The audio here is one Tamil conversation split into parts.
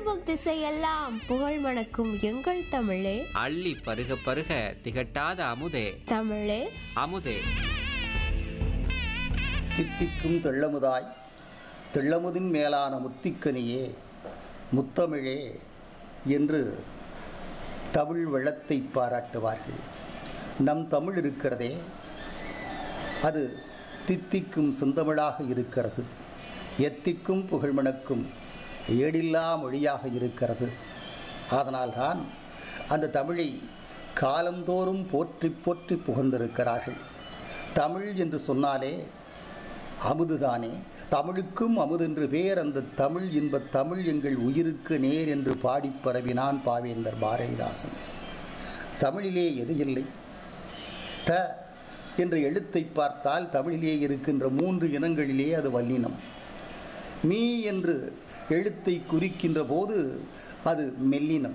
திரும்பும் திசையெல்லாம் புகழ் மணக்கும் எங்கள் தமிழே அள்ளி பருக பருக திகட்டாத அமுதே தமிழே அமுதே தித்திக்கும் தெள்ளமுதாய் தெள்ளமுதின் மேலான முத்திக்கனியே முத்தமிழே என்று தமிழ் வளத்தை பாராட்டுவார்கள் நம் தமிழ் இருக்கிறதே அது தித்திக்கும் செந்தமிழாக இருக்கிறது எத்திக்கும் புகழ்மணக்கும் ஏடில்லா மொழியாக இருக்கிறது அதனால்தான் அந்த தமிழை காலந்தோறும் போற்றி போற்றி புகழ்ந்திருக்கிறார்கள் தமிழ் என்று சொன்னாலே அமுதுதானே தமிழுக்கும் அமுதென்று பேர் அந்த தமிழ் இன்ப தமிழ் எங்கள் உயிருக்கு நேர் என்று பாடிப் பரவினான் பாவேந்தர் பாரதிதாசன் தமிழிலே எது இல்லை த என்ற எழுத்தை பார்த்தால் தமிழிலே இருக்கின்ற மூன்று இனங்களிலே அது வல்லினம் மீ என்று எழுத்தை குறிக்கின்ற போது அது மெல்லினம்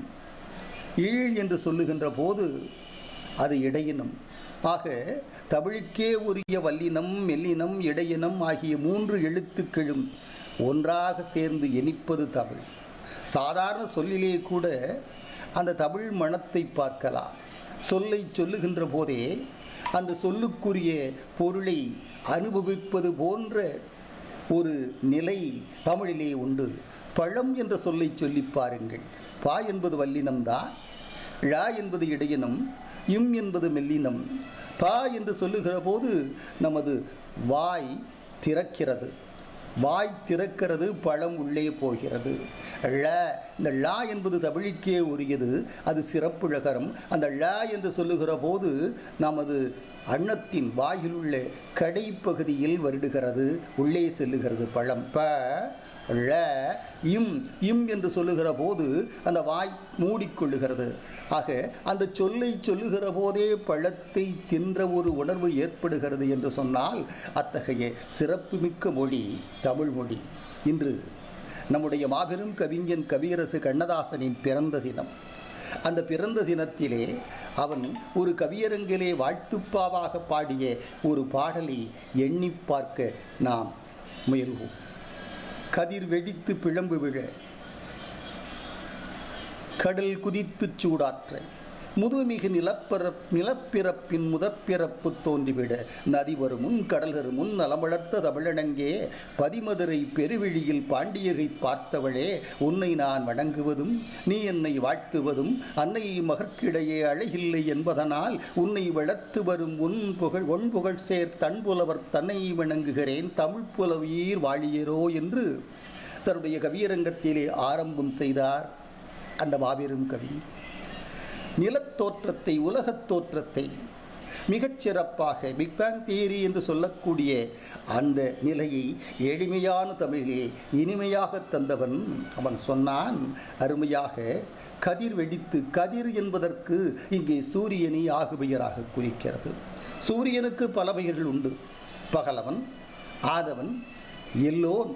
ஈழ் என்று சொல்லுகின்ற போது அது இடையினம் ஆக தமிழுக்கே உரிய வல்லினம் மெல்லினம் இடையினம் ஆகிய மூன்று எழுத்துக்களும் ஒன்றாக சேர்ந்து இனிப்பது தமிழ் சாதாரண சொல்லிலே கூட அந்த தமிழ் மணத்தை பார்க்கலாம் சொல்லை சொல்லுகின்ற போதே அந்த சொல்லுக்குரிய பொருளை அனுபவிப்பது போன்ற ஒரு நிலை தமிழிலே உண்டு பழம் என்ற சொல்லை சொல்லி பாருங்கள் பா என்பது வல்லினம்தான் ழா என்பது இடையினம் இம் என்பது மெல்லினம் பா என்று சொல்லுகிற போது நமது வாய் திறக்கிறது வாய் திறக்கிறது பழம் உள்ளே போகிறது ழ இந்த ழா என்பது தமிழுக்கே உரியது அது சிறப்புழகரம் அந்த ழ என்று சொல்லுகிற போது நமது அன்னத்தின் வாயில் உள்ள கடைப்பகுதியில் வருடுகிறது உள்ளே செல்லுகிறது பழம் ப ழ இம் இம் என்று சொல்லுகிற போது அந்த வாய் மூடிக்கொள்ளுகிறது ஆக அந்த சொல்லை சொல்லுகிற போதே பழத்தை தின்ற ஒரு உணர்வு ஏற்படுகிறது என்று சொன்னால் அத்தகைய சிறப்புமிக்க மொழி தமிழ் மொழி இன்று நம்முடைய மாபெரும் கவிஞன் கவியரசு கண்ணதாசனின் பிறந்த தினம் அந்த பிறந்த தினத்திலே அவன் ஒரு கவியரங்கிலே வாழ்த்துப்பாவாக பாடிய ஒரு பாடலை எண்ணி பார்க்க நாம் முயல்வோம் கதிர் வெடித்து பிழம்பு விழ கடல் குதித்துச் சூடாற்ற முதுமிகு நிலப்பர நிலப்பிறப்பின் முதற்பிறப்பு தோன்றிவிட நதி வரும் முன் கடல் வரும் முன் நலமளர்த்த தமிழனங்கே பதிமதுரை பெருவெளியில் பாண்டியரை பார்த்தவளே உன்னை நான் வணங்குவதும் நீ என்னை வாழ்த்துவதும் அன்னை மகற்கிடையே அழகில்லை என்பதனால் உன்னை வளர்த்து வரும் உன் புகழ் ஒன் புகழ் சேர் தன்புலவர் தன்னை வணங்குகிறேன் தமிழ் புலவீர் வாழியரோ என்று தன்னுடைய கவியரங்கத்திலே ஆரம்பம் செய்தார் அந்த மாபெரும் கவி நிலத்தோற்றத்தை உலகத் தோற்றத்தை மிகச் சிறப்பாக பிக் பேங் தியரி என்று சொல்லக்கூடிய அந்த நிலையை எளிமையான தமிழிலே இனிமையாக தந்தவன் அவன் சொன்னான் அருமையாக கதிர் வெடித்து கதிர் என்பதற்கு இங்கே சூரியனை ஆகுபெயராக குறிக்கிறது சூரியனுக்கு பல பெயர்கள் உண்டு பகலவன் ஆதவன் எல்லோன்